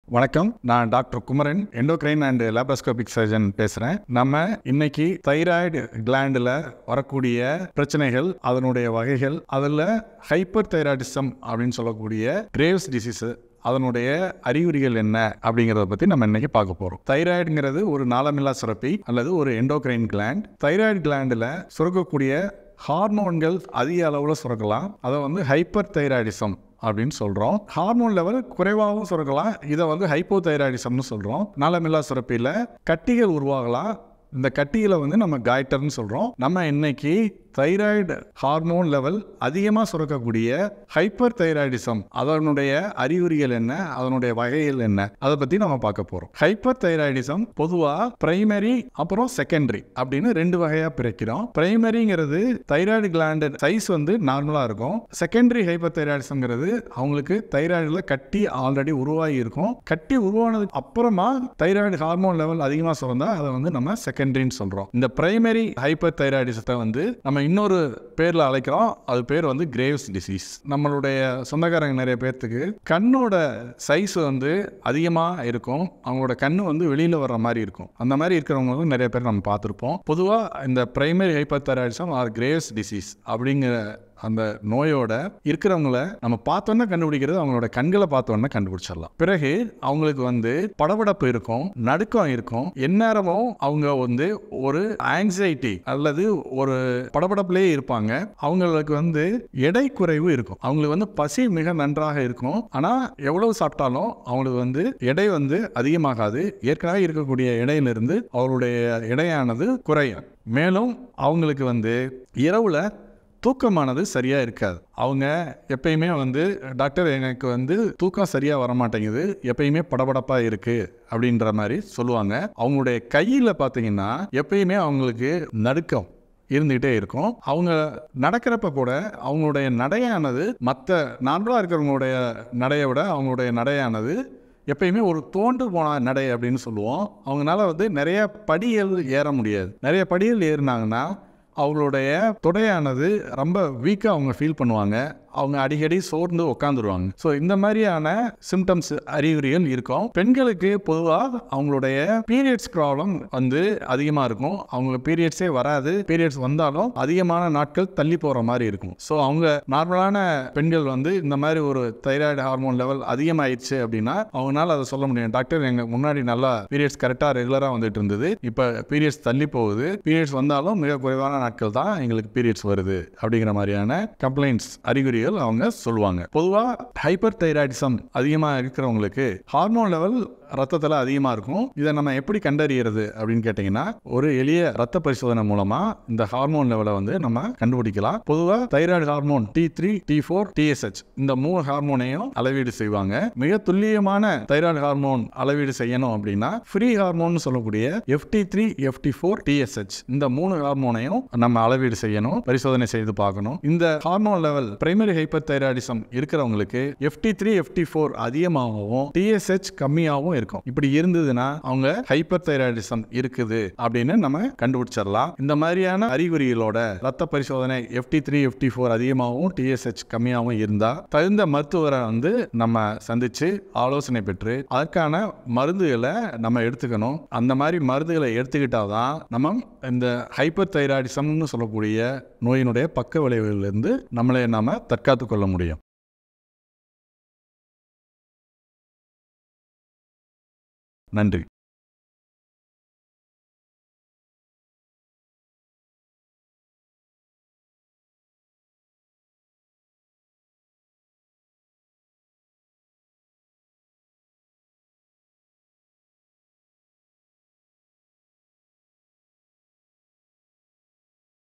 வணக்கம் நான் doctor Kumaran endocrine and laparoscopic surgeon பேசுகிறேன் நம்ம இன்னைக்கு தைராய்டு கிளாண்டில் வரக்கூடிய பிரச்சனைகள் அதனுடைய வகைகள் அதில் ஹைப்பர் தைராய்டிசம் அப்படின்னு சொல்லக்கூடிய கிரேவ்ஸ் டிசீஸ் அதனுடைய அறிகுறிகள் என்ன அப்படிங்கிறத பற்றி நம்ம இன்னைக்கு பார்க்க போகிறோம் தைராய்டுங்கிறது ஒரு நாளமில்லா சுரப்பி அல்லது ஒரு எண்டோக்ரைன் கிளாண்ட் தைராய்டு கிளாண்டில் சுரக்கக்கூடிய ஹார்மோன்கள் அதிக அளவில் சுரக்கலாம் அதை வந்து ஹைப்பர் தைராய்டிசம் அப்படின்னு சொல்கிறோம் ஹார்மோன் லெவல் குறைவாகவும் சுரக்கலாம் இதை வந்து ஹைப்போ தைராய்டிசம்னு சொல்கிறோம் நாளமில்லா சுரப்பியில் கட்டிகள் உருவாகலாம் இந்த கட்டிகளை வந்து நம்ம காய்டர்னு சொல்கிறோம் நம்ம இன்னைக்கு தைராய்டு ஹார்மோன் லெவல் அதிகமாக சுரக்கக்கூடிய ஹைப்பர் தைராய்டிசம் அதனுடைய அறிகுறிகள் என்ன அதனுடைய வகைகள் என்ன அதை பற்றி நம்ம பார்க்க போகிறோம் ஹைப்பர் தைராய்டிசம் பொதுவாக பிரைமரி அப்புறம் செகண்டரி அப்படின்னு ரெண்டு வகையாக பிரிக்கிறோம் பிரைமரிங்கிறது தைராய்டு கிளாண்டு சைஸ் வந்து நார்மலாக இருக்கும் செகண்டரி ஹைப்பர் தைராய்டிசம்ங்கிறது அவங்களுக்கு தைராய்டில் கட்டி ஆல்ரெடி உருவாகி இருக்கும் கட்டி உருவானதுக்கு அப்புறமா தைராய்டு ஹார்மோன் லெவல் அதிகமாக சுரந்தா அதை வந்து நம்ம செகண்டரின்னு சொல்கிறோம் இந்த பிரைமரி ஹைப்பர் தைராய்டிசத்தை வந்து நம்ம இன்னொரு பேரில் அழைக்கிறோம் அது பேர் வந்து கிரேவ்ஸ் டிசீஸ் நம்மளுடைய சொந்தக்காரங்க நிறைய பேர்த்துக்கு கண்ணோட சைஸ் வந்து அதிகமாக இருக்கும் அவங்களோட கண்ணு வந்து வெளியில் வர்ற மாதிரி இருக்கும் அந்த மாதிரி இருக்கிறவங்க வந்து நிறைய பேர் நம்ம பார்த்துருப்போம் பொதுவாக இந்த primary hyperthyroidism or Graves disease அப்படிங்கிற அந்த நோயோட இருக்கிறவங்கள நம்ம பார்த்தோன்னே கண்டுபிடிக்கிறது அவங்களோட கண்களை பார்த்தோன்னே கண்டுபிடிச்சிடலாம் பிறகு அவங்களுக்கு வந்து படபடப்பு இருக்கும் நடுக்கம் இருக்கும் எந்நேரமும் அவங்க வந்து ஒரு ஆங்ஸைட்டி அல்லது ஒரு படபடப்புலேயே இருப்பாங்க அவங்களுக்கு வந்து எடை குறைவு இருக்கும் அவங்களுக்கு வந்து பசி மிக நன்றாக இருக்கும் ஆனால் எவ்வளவு சாப்பிட்டாலும் அவங்களுக்கு வந்து எடை வந்து அதிகமாகாது ஏற்கனவே இருக்கக்கூடிய எடையிலிருந்து அவருடைய எடையானது குறையும் மேலும் அவங்களுக்கு வந்து இரவுல தூக்கமானது சரியாக இருக்காது அவங்க எப்பயுமே வந்து டாக்டர் எனக்கு வந்து தூக்கம் சரியாக வர மாட்டேங்குது எப்பயுமே படபடப்பாக இருக்குது அப்படின்ற மாதிரி சொல்லுவாங்க அவங்களுடைய கையில் பார்த்தீங்கன்னா எப்பயுமே அவங்களுக்கு நடுக்கம் இருந்துகிட்டே இருக்கும் அவங்க நடக்கிறப்ப கூட அவங்களுடைய நடையானது மற்ற நார்மலாக இருக்கிறவங்களுடைய நடையை விட அவங்களுடைய நடையானது எப்பயுமே ஒரு தோண்டு போன நடை அப்படின்னு சொல்லுவோம் அவங்களால வந்து நிறைய படிகள் ஏற முடியாது நிறைய படிகள் ஏறினாங்கன்னா அவங்களுடைய தொடையானது ரொம்ப வீக்காக அவங்க ஃபீல் பண்ணுவாங்க அவங்க அடிக்கடி சோர்ந்து உட்காந்துருவாங்க ஸோ இந்த மாதிரியான சிம்டம்ஸ் அறிகுறிகள் இருக்கும் பெண்களுக்கு பொதுவாக அவங்களுடைய பீரியட்ஸ் ப்ராப்ளம் வந்து அதிகமாக இருக்கும் அவங்களுக்கு பீரியட்ஸே வராது பீரியட்ஸ் வந்தாலும் அதிகமான நாட்கள் தள்ளி போகிற மாதிரி இருக்கும் ஸோ அவங்க நார்மலான பெண்கள் வந்து இந்த மாதிரி ஒரு தைராய்டு ஹார்மோன் லெவல் அதிகமாயிடுச்சு அப்படின்னா அவங்களால அதை சொல்ல முடியும் டாக்டர் எங்கள் முன்னாடி நல்லா பீரியட்ஸ் கரெக்டாக ரெகுலராக வந்துட்டு இருந்தது இப்போ பீரியட்ஸ் தள்ளி போகுது பீரியட்ஸ் வந்தாலும் மிக குறைவான நாட்கள் தான் எங்களுக்கு பீரியட்ஸ் வருது அப்படிங்கிற மாதிரியான கம்ப்ளைண்ட்ஸ் அறிகுறிகள் அவங்க சொல்லுவாங்க பொதுவாக ஹைப்பர் தைராய்டிசம் அதிகமாக இருக்கிறவங்களுக்கு ஹார்மோன் லெவல் ரத்தத்தில் அதிகமாக இருக்கும் இதை நம்ம எப்படி கண்டறியறது அப்படின்னு கேட்டிங்கன்னா ஒரு எளிய ரத்த பரிசோதனை மூலமாக இந்த ஹார்மோன் லெவலை வந்து நம்ம கண்டுபிடிக்கலாம் பொதுவாக thyroid hormone T three T four TSH இந்த மூணு ஹார்மோனையும் அளவீடு செய்வாங்க மிக துல்லியமான தைராய்டு ஹார்மோன் அளவீடு செய்யணும் அப்படின்னா ஃப்ரீ ஹார்மோன் சொல்லக்கூடிய FT three FT four TSH இந்த மூணு ஹார்மோனையும் நம்ம அளவீடு செய்யணும் பரிசோதனை செய்து பார்க்கணும் இந்த hormone level primary hyperthyroidism இருக்கிறவங்களுக்கு எஃப்டி த்ரீ எஃப்டி ஃபோர் அதிகமாகவும் டிஎஸ்ஹெச் கம்மியாகவும் இருக்கும் இப்படி இருந்ததுன்னா அவங்க ஹைப்பர் தைராய்டிசம் இருக்குது அப்படின்னு நம்ம கண்டுபிடிச்சிடலாம் இந்த மாதிரியான அறிகுறிகளோட ரத்த பரிசோதனை எஃப்டி த்ரீ எஃப்டி ஃபோர் அதிகமாகவும் டிஎஸ்ஹெச் கம்மியாகவும் இருந்தா தகுந்த மருத்துவரை வந்து நம்ம சந்திச்சு ஆலோசனை பெற்று அதற்கான மருந்துகளை நம்ம எடுத்துக்கணும் அந்த மாதிரி மருந்துகளை எடுத்துக்கிட்டாதான் நம்ம இந்த ஹைப்பர் தைராய்டிசம்னு சொல்லக்கூடிய நோயினுடைய பக்க விளைவுகளிலிருந்து நம்மளை நாம தற்காத்து கொள்ள முடியும் நன்றி